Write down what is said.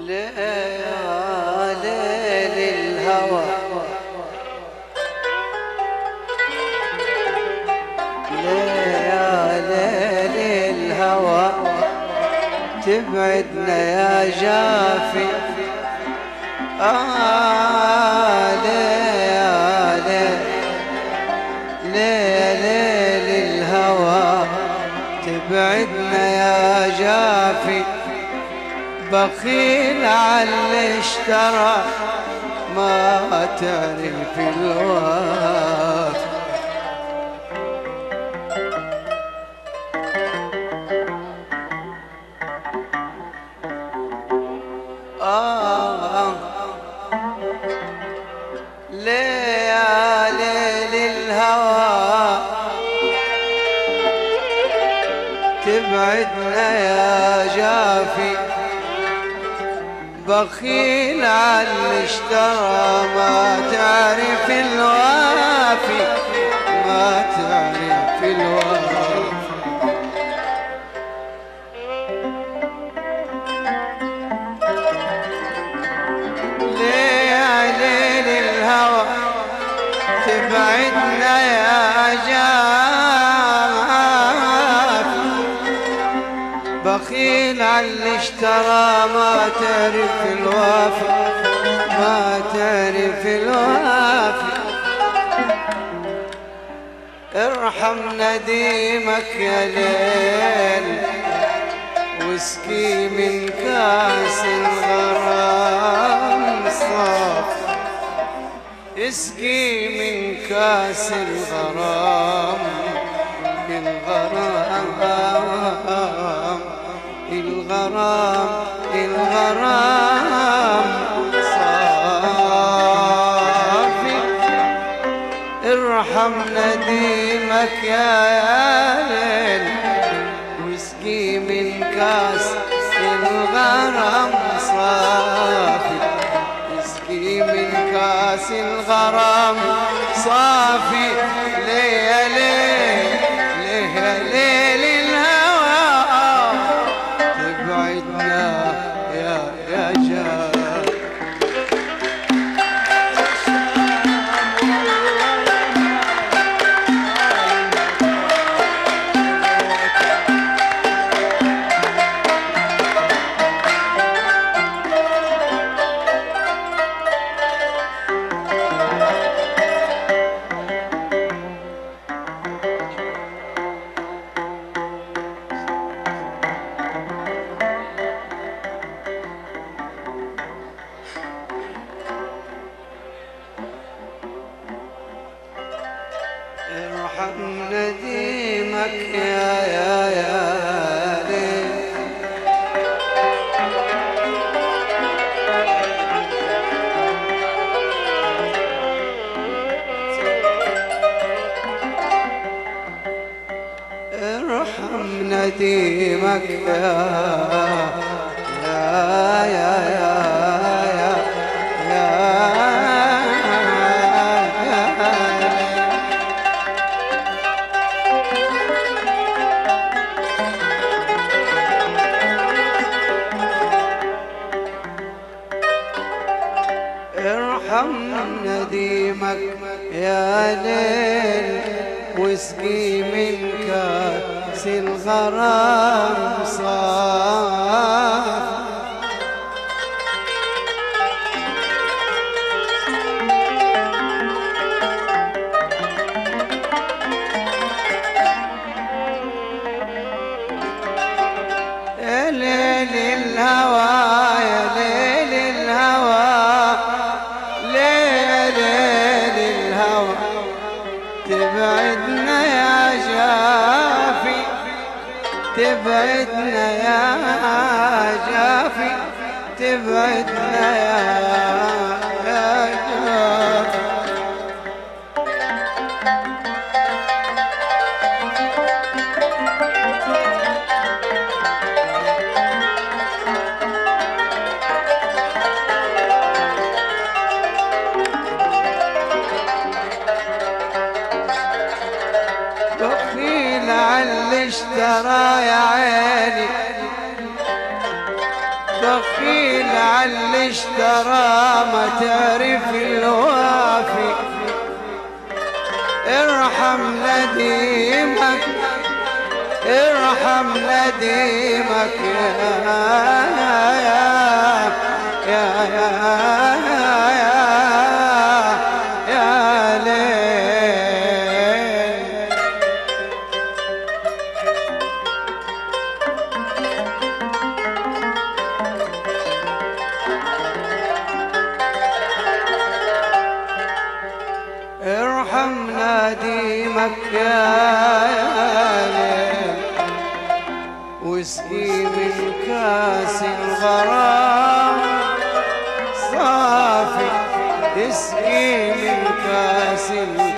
ليالي الهوى ليالي الهوى تبعدنا يا جافي آه ليالي ليالي الهوى تبعدنا يا جافي بخيل على اللي اشترى ما تعرف الوافي آه ليالي الهوى تبعدنا يا جافي بخيل على اللي اشترى ما تعرف الوافي ما تعرف الوافي ليالي الهوى تبعدنا يا جاف بخيل على اللي اشترى ما تعرف الوافي ما تعرف الوافي ارحم نديمك يا ليل واسقي من كاس الغرام صاف اسقي من كاس الغرام الغرام الغرام الغرام صافي ارحم نديمك يا ليل واسقي من كاس الغرام صافي اسقي من كاس الغرام صافي ليه ليه ليه ليل الهوى تبعدنا يا يا جار ارحم نديمك يا يا يا ليل ارحم نديمك يا يا يا يا يا يا ارحم نديمك يا ليل واسقي من كاس الغرام صاف يا ليل الهوى يا ليل الهوى ليل ليل الهوى تبعدنا يا جافي تبعدنا يا جافي تبعدنا يا يا جافي بخيل على اللي اشترى يا عيني بخيل على لعل اشترى ما تعرف الوافي ارحم نديمك ارحم نديمك يا يا يا يا يا, يا ليل ارحم ناديمك يا ليل واسقي من كاس الغرام صافي اسقي من كاس الغرام